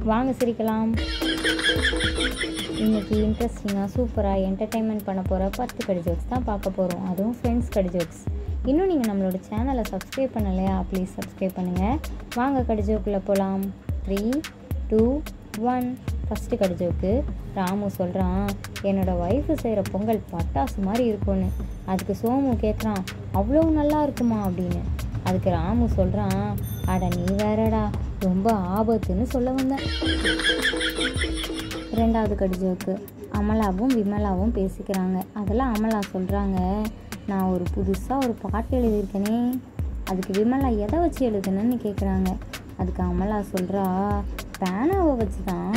வாங்க சிரிக்கலாம் இன்னைக்கு இன்ட்ரெஸ்டிங்காக சூப்பராக என்டர்டெயின்மெண்ட் பண்ண போகிற பத்து கடி ஜோக்ஸ் தான் பார்க்க போகிறோம் அதுவும் ஃப்ரெண்ட்ஸ் கடி ஜோக்ஸ் இன்னும் நீங்கள் நம்மளோட சேனலை சப்ஸ்கிரைப் பண்ணலையா ப்ளீஸ் சப்ஸ்கிரைப் பண்ணுங்கள் வாங்க கடி ஜோக்கில் போகலாம் த்ரீ டூ ஒன் ஃபஸ்ட்டு கடி ஜோக்கு ராமு சொல்கிறான் என்னோட ஒய்ஃபு செய்கிற பொங்கல் பட்டாசு மாதிரி இருக்கும்னு அதுக்கு சோமு கேட்குறான் அவ்வளோ நல்லா இருக்குமா அப்படின்னு அதுக்கு ராமு சொல்கிறான் அட நீ வேறடா ரொம்ப ஆபத்துன்னு சொல்ல வந்தேன் ரெண்டாவது கடி ஜோக்கு அமலாவும் விமலாவும் பேசிக்கிறாங்க அதில் அமலா சொல்கிறாங்க நான் ஒரு புதுசாக ஒரு பாட்டு எழுதியிருக்கேனே அதுக்கு விமலா எதை வச்சு எழுதுனேன்னு கேட்குறாங்க அதுக்கு அமலா சொல்கிறா பேனாவை வச்சு தான்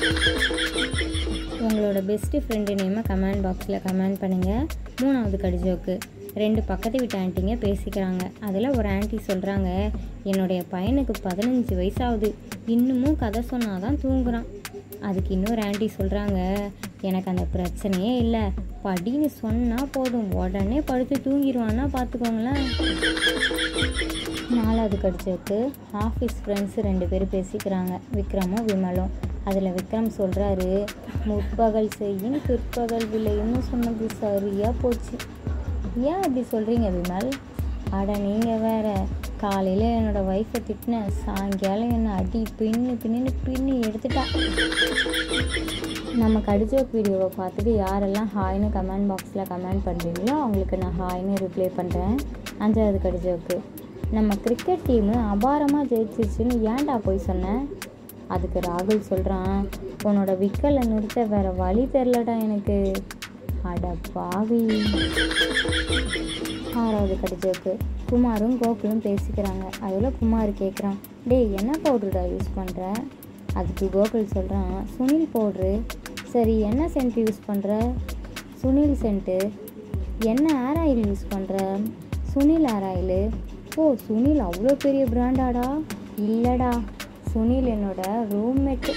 உங்களோட பெஸ்ட்டு ஃப்ரெண்டு நேமை கமெண்ட் பாக்ஸில் கமெண்ட் பண்ணுங்கள் மூணாவது கடி ஜோக்கு ரெண்டு பக்கத்து வீட்டு ஆண்டிங்க பேசிக்கிறாங்க அதில் ஒரு ஆன்ட்டி சொல்கிறாங்க என்னுடைய பையனுக்கு பதினஞ்சு வயசாகுது இன்னமும் கதை சொன்னால் தான் தூங்குறான் அதுக்கு இன்னொரு ஆன்ட்டி சொல்கிறாங்க எனக்கு அந்த பிரச்சனையே இல்லை படின்னு சொன்னால் போதும் உடனே படுத்து தூங்கிடுவான்னா பார்த்துக்கோங்களேன் நாலாவது கடிச்சதுக்கு ஆஃபீஸ் ஃப்ரெண்ட்ஸ் ரெண்டு பேரும் பேசிக்கிறாங்க விக்ரமும் விமலும் அதில் விக்ரம் சொல்கிறாரு முற்பகல் செய்யும் பிற்பகல் விளையும்னு சொன்னது சரியாக போச்சு ஏன் அப்படி சொல்கிறீங்க விமல் அட நீங்கள் வேற காலையில் என்னோடய ஒய்ஃபை திட்டினேன் சாயங்காலம் என்னை அடி பின்னு பின்னு பின்னு எடுத்துட்டா நம்ம கடிஜோக் வீடியோவை பார்த்துட்டு யாரெல்லாம் ஹாய்னு கமெண்ட் பாக்ஸில் கமெண்ட் பண்ணுறீங்களோ அவங்களுக்கு நான் ஹாய்னு ரிப்ளை பண்ணுறேன் அஞ்சாவது கடிஜோக்கு நம்ம கிரிக்கெட் டீமு அபாரமாக ஜெயிச்சிருச்சுன்னு ஏன்டா போய் சொன்னேன் அதுக்கு ராகுல் சொல்கிறான் உன்னோட விக்கலை நிறுத்த வேற வழி தெரிலடா எனக்கு அட பாவி ஆறாவது கடிஜோக்கு குமாரும் கோகுலும் பேசிக்கிறாங்க அதில் குமார் கேட்குறான் டேய் என்ன பவுடருடா யூஸ் பண்ணுற அதுக்கு கோகுல் சொல்கிறான் சுனில் பவுட்ரு சரி என்ன சென்ட் யூஸ் பண்ணுற சுனில் சென்ட்டு என்ன ஏர் ஆயில் யூஸ் பண்ணுற சுனில் ஏர் ஆயிலு ஓ சுனில் அவ்வளோ பெரிய பிராண்டாடா இல்லைடா சுனில் என்னோட ரூம்மேட்டு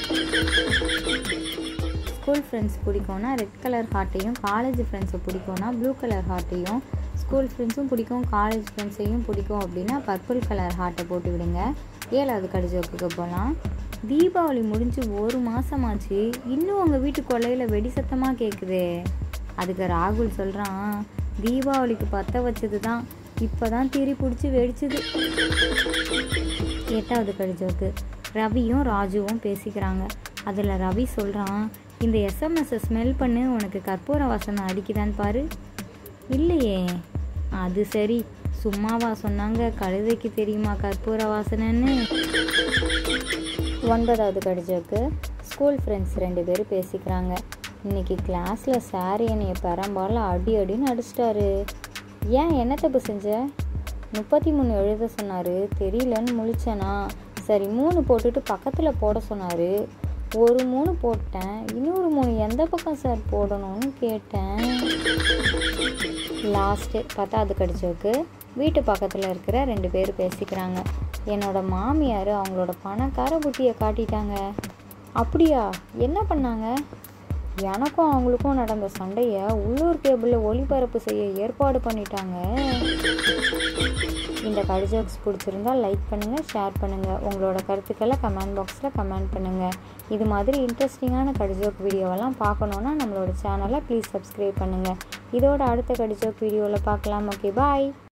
ஸ்கூல் ஃப்ரெண்ட்ஸ் பிடிக்கும்னா ரெட் கலர் ஹார்ட்டையும் காலேஜ் ஃப்ரெண்ட்ஸை பிடிக்கும்னா ப்ளூ கலர் ஹார்ட்டையும் ஸ்கூல் ஃப்ரெண்ட்ஸும் பிடிக்கும் காலேஜ் ஃப்ரெண்ட்ஸையும் பிடிக்கும் அப்படின்னா பர்பிள் கலர் ஹார்ட்டை போட்டு விடுங்க ஏழாவது கடிஜோக்குக்கு போகலாம் தீபாவளி முடிஞ்சு ஒரு மாதமாச்சு இன்னும் உங்கள் வீட்டு கொல்லையில் வெடி சத்தமாக கேட்குதே அதுக்கு ராகுல் சொல்கிறான் தீபாவளிக்கு பற்ற வச்சது தான் இப்போ தான் திரி பிடிச்சி வெடிச்சுது எட்டாவது கடிஜோக்கு ரவியும் ராஜுவும் பேசிக்கிறாங்க அதில் ரவி சொல்கிறான் இந்த எஸ்எம்எஸ்ஸை ஸ்மெல் பண்ணு உனக்கு கற்பூர வாசனை அடிக்குதான்னு பாரு இல்லையே அது சரி சும்மாவா சொன்னாங்க கழுதைக்கு தெரியுமா கற்பூர வாசனைன்னு ஒன்பதாவது கடிஜோக்கு ஸ்கூல் ஃப்ரெண்ட்ஸ் ரெண்டு பேரும் பேசிக்கிறாங்க இன்னைக்கு கிளாஸில் சார் என்னைய பெரம்பால அடி அடின்னு அடிச்சிட்டாரு ஏன் என்ன தப்பு செஞ்ச முப்பத்தி மூணு எழுத சொன்னார் தெரியலன்னு முழிச்சேனா சரி மூணு போட்டுட்டு பக்கத்தில் போட சொன்னார் ஒரு மூணு போட்டேன் இன்னொரு மூணு எந்த பக்கம் சார் போடணும்னு கேட்டேன் லாஸ்ட்டு பத்தாவது கடிச்சோக்கு வீட்டு பக்கத்தில் இருக்கிற ரெண்டு பேர் பேசிக்கிறாங்க என்னோட மாமியார் அவங்களோட பணக்கார புத்தியை காட்டிட்டாங்க அப்படியா என்ன பண்ணாங்க எனக்கும் அவங்களுக்கும் நடந்த சண்டையை உள்ளூர் கேபிளில் ஒளிபரப்பு செய்ய ஏற்பாடு பண்ணிட்டாங்க இந்த கடிஜோக்ஸ் பிடிச்சிருந்தா லைக் பண்ணுங்கள் ஷேர் பண்ணுங்கள் உங்களோட கருத்துக்களை கமெண்ட் பாக்ஸில் கமெண்ட் பண்ணுங்கள் இது மாதிரி இன்ட்ரெஸ்டிங்கான கடிஜோக் வீடியோவெல்லாம் பார்க்கணுன்னா நம்மளோட சேனலை ப்ளீஸ் சப்ஸ்கிரைப் பண்ணுங்கள் இதோட அடுத்த கடிஜோக் வீடியோவில் பார்க்கலாம் ஓகே பாய்